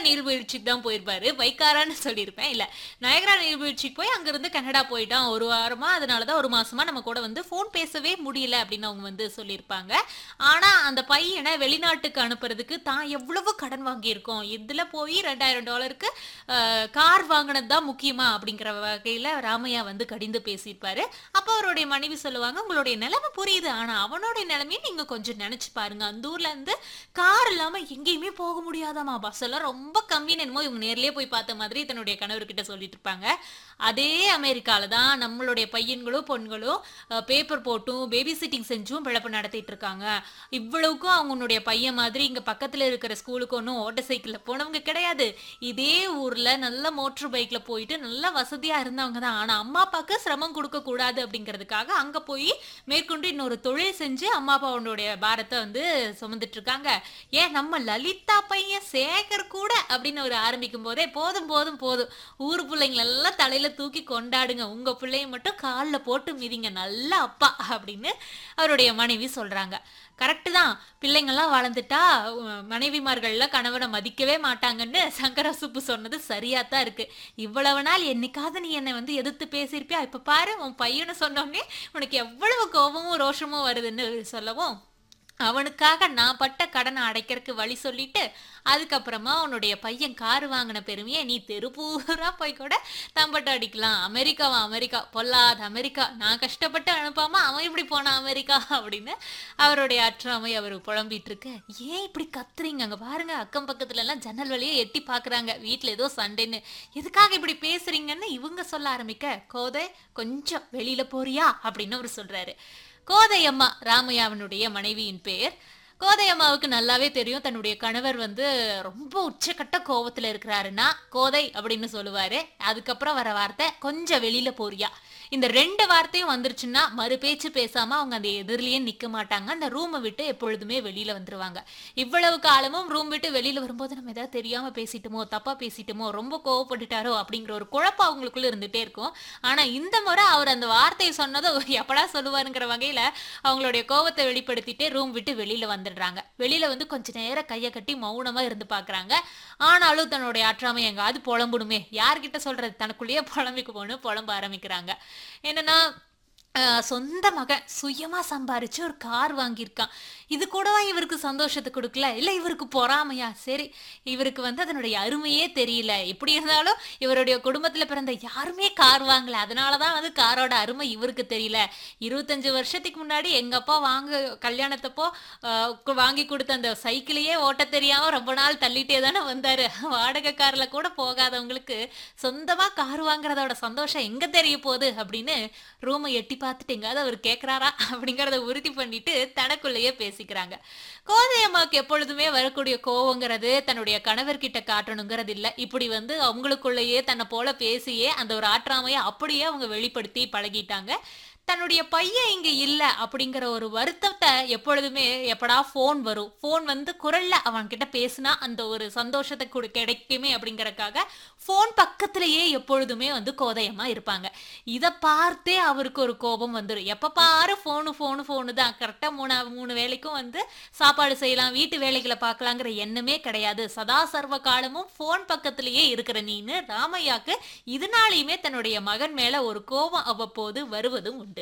நீர்வீழ்ச்சிக்கு தான் போயிருப்பாரு வைக்காரான்னு சொல்லியிருப்பேன் இல்ல நயகரா நீர்வீழ்ச்சிக்கு போய் அங்கிருந்து கனடா போயிட்டான் ஒரு வாரமா அதனாலதான் ஒரு மாசமா நம்ம கூட வந்து ஃபோன் பேசவே முடியல அப்படின்னு அவங்க வந்து சொல்லியிருப்பாங்க ஆனா அந்த பையனை வெளிநாட்டுக்கு அனுப்புறதுக்கு தான் எவ்வளவு கடன் வாங்கியிருக்கோம் இதுல போய் ரெண்டாயிரம் டாலருக்கு அஹ், கார் வாங்கினது தான் முக்கியமா அப்படிங்கிற வகையில ராமையா வந்து கடிந்து பேசியிருப்பாரு அப்ப அவருடைய மனைவி சொல்லுவாங்க உங்களுடைய நிலைமை புரியுது ஆனா அவனுடைய நிலைமையும் நீங்க கொஞ்சம் நினைச்சு பாருங்க அந்த ஊர்ல இருந்து கார் இல்லாம எங்கேயுமே போக முடியாதாமா பஸ் எல்லாம் ரொம்ப கம்மின்னு என்னமோ இவங்க நேர்லயே போய் பார்த்த மாதிரி தன்னுடைய கணவர்கிட்ட சொல்லிட்டு இருப்பாங்க அதே அமெரிக்கால தான் நம்மளுடைய பையன்களும் பொண்களும் பேப்பர் போட்டும் பேபி சிட்டிங் செஞ்சும் பிழப்பு நடத்திட்டு இருக்காங்க இவ்வளவுக்கும் அவங்களுடைய பையன் மாதிரி இங்க பக்கத்துல இருக்கிற ஸ்கூலுக்கு ஒன்றும் ஓட்ட சைக்கிள்ல போனவங்க கிடையாது இதே ஊர்ல நல்ல மோட்டர் பைக்ல போயிட்டு நல்ல வசதியா இருந்தவங்க தான் ஆனா அம்மா அப்பாவுக்கு சிரமம் கொடுக்க கூடாது அப்படிங்கிறதுக்காக அங்க போய் மேற்கொண்டு இன்னொரு தொழில் செஞ்சு அம்மா அப்பாவுடைய பாரத்தை வந்து சுமந்துட்டு இருக்காங்க ஏன் நம்ம லலிதா பையன் சேகர் கூட அப்படின்னு ஒரு ஆரம்பிக்கும் போதே போதும் போதும் போதும் ஊர் பிள்ளைங்கள எல்லாம் தலையில தூக்கி கொண்டாடுங்க உங்க பிள்ளைய மட்டும் காலில் போட்டு மிதிங்க நல்ல அப்பா அப்படின்னு அவருடைய மனைவி சொல்றாங்க கரெக்டு தான் பிள்ளைங்கள்லாம் வளர்ந்துட்டா உம், மனைவிமார்கள்ல கணவனை மதிக்கவே மாட்டாங்கன்னு சங்கர சுப்பு சொன்னது சரியா தான் இருக்கு இவ்வளவு நாள் என்னைக்காவது நீ என்னை வந்து எதிர்த்து பேசியிருப்பியா இப்ப பாரு உன் பையனை சொன்னோடனே உனக்கு எவ்வளவு கோபமும் ரோஷமும் வருதுன்னு சொல்லவும் அவனுக்காக நான் பட்ட கடனை அடைக்கிறதுக்கு வழி சொல்லிட்டு அதுக்கப்புறமா உன்னுடைய பையன் கார் வாங்கின பெருமையை நீ தெருப்பூரா போய் கூட தம்பட்ட அடிக்கலாம் அமெரிக்காவா அமெரிக்கா பொல்லாத அமெரிக்கா நான் கஷ்டப்பட்டு அனுப்பாம அவன் இப்படி போனான் அமெரிக்கா அப்படின்னு அவருடைய அற்றாமை அவர் புலம்பிட்டு இருக்க ஏன் இப்படி கத்துறீங்க அங்க பாருங்க அக்கம் பக்கத்துல எல்லாம் ஜன்னல் வழியே எட்டி பாக்குறாங்க வீட்ல ஏதோ சண்டைன்னு எதுக்காக இப்படி பேசுறீங்கன்னு இவங்க சொல்ல ஆரம்பிக்க கோதை கொஞ்சம் வெளியில போறியா அப்படின்னு அவர் சொல்றாரு கோதையம்மா ராமையாவனுடைய மனைவியின் பேர் கோதையம்மாவுக்கு நல்லாவே தெரியும் தன்னுடைய கணவர் வந்து ரொம்ப உச்சக்கட்ட கோவத்துல இருக்கிறாருன்னா கோதை அப்படின்னு சொல்லுவாரு அதுக்கப்புறம் வர வார்த்தை கொஞ்சம் வெளியில போறியா இந்த ரெண்டு வார்த்தையும் வந்துருச்சுன்னா மறு பேச்சு பேசாம அவங்க அந்த எதிரிலேயே நிக்க மாட்டாங்க அந்த ரூமை விட்டு எப்பொழுதுமே வெளியில வந்துருவாங்க இவ்வளவு காலமும் ரூம் விட்டு வெளியில வரும்போது நம்ம ஏதாவது தெரியாம பேசிட்டோமோ தப்பா பேசிட்டோமோ ரொம்ப கோவப்பட்டுட்டாரோ அப்படிங்கிற ஒரு குழப்பம் அவங்களுக்குள்ள இருந்துட்டே இருக்கும் ஆனா இந்த முறை அவர் அந்த வார்த்தையை சொன்னதும் எப்படா சொல்லுவாருங்கிற வகையில அவங்களுடைய கோவத்தை வெளிப்படுத்திட்டு ரூம் விட்டு வெளியில வந்துடுறாங்க வெளியில வந்து கொஞ்ச நேரம் கையை கட்டி மௌனமா இருந்து பாக்குறாங்க ஆனாலும் தன்னுடைய ஆற்றாமை எங்காவது புலம்புடுமே யார்கிட்ட சொல்றது தனக்குள்ளேயே புலம்பிக்கு போன்னு புலம்ப ஆரம்பிக்கிறாங்க என்னன்னா ஆஹ், சொந்த மகன் சுயமா சம்பாரிச்சு ஒரு கார் வாங்கியிருக்கான் இது கூடவா இவருக்கு சந்தோஷத்தை கொடுக்கல இல்ல இவருக்கு பொறாமையா சரி இவருக்கு வந்து அதனுடைய அருமையே தெரியல எப்படி இருந்தாலும் இவருடைய குடும்பத்துல பிறந்த யாருமே கார் வாங்கல அதனாலதான் வந்து காரோட அருமை இவருக்கு தெரியல இருபத்தஞ்சு வருஷத்துக்கு முன்னாடி எங்க அப்பா வாங்க கல்யாணத்தப்போ ஆஹ், கு- வாங்கி கொடுத்த அந்த சைக்கிளையே ஓட்ட தெரியாம ரொம்ப நாள் தள்ளிட்டே தானே வந்தாரு வாடகை கார்ல கூட போகாதவங்களுக்கு சொந்தமா கார் வாங்குறதோட சந்தோஷம் எங்க தெரிய போகுது அப்படின்னு ரூமை எட்டி பார்த்துட்டு எங்காவது அவர் கேக்குறாரா அப்படிங்கறத உறுதி பண்ணிட்டு தனக்குள்ளேயே பேசிக்கிறாங்க கோதையம்மாவுக்கு எப்பொழுதுமே வரக்கூடிய கோவங்கிறது தன்னுடைய கணவர்கிட்ட காட்டணுங்கிறது இல்ல இப்படி வந்து அவங்களுக்குள்ளேயே தன்னை போல பேசியே அந்த ஒரு ஆற்றாமையை அப்படியே அவங்க வெளிப்படுத்தி பழகிட்டாங்க தன்னுடைய பையன் இங்க இல்ல அப்படிங்கிற ஒரு வருத்தத்தை எப்பொழுதுமே எப்படா ஃபோன் வரும் ஃபோன் வந்து குரல்ல அவன் கிட்ட பேசினா அந்த ஒரு சந்தோஷத்தை கொடு கிடைக்குமே அப்படிங்கறக்காக ஃபோன் பக்கத்திலேயே எப்பொழுதுமே வந்து கோதையமா இருப்பாங்க இத பார்த்தே அவருக்கு ஒரு கோபம் வந்துடும் எப்ப பாரு ஃபோனு ஃபோனு ஃபோனு தான் கரெக்டா மூணு மூணு வேலைக்கும் வந்து சாப்பாடு செய்யலாம் வீட்டு வேலைகளை பார்க்கலாங்கிற எண்ணமே கிடையாது சதா சர்வ காலமும் ஃபோன் பக்கத்திலேயே இருக்கிற நீன்னு ராமையாக்கு இதனாலையுமே தன்னுடைய மகன் மேல ஒரு கோபம் அவ்வப்போது வருவதும் உண்டு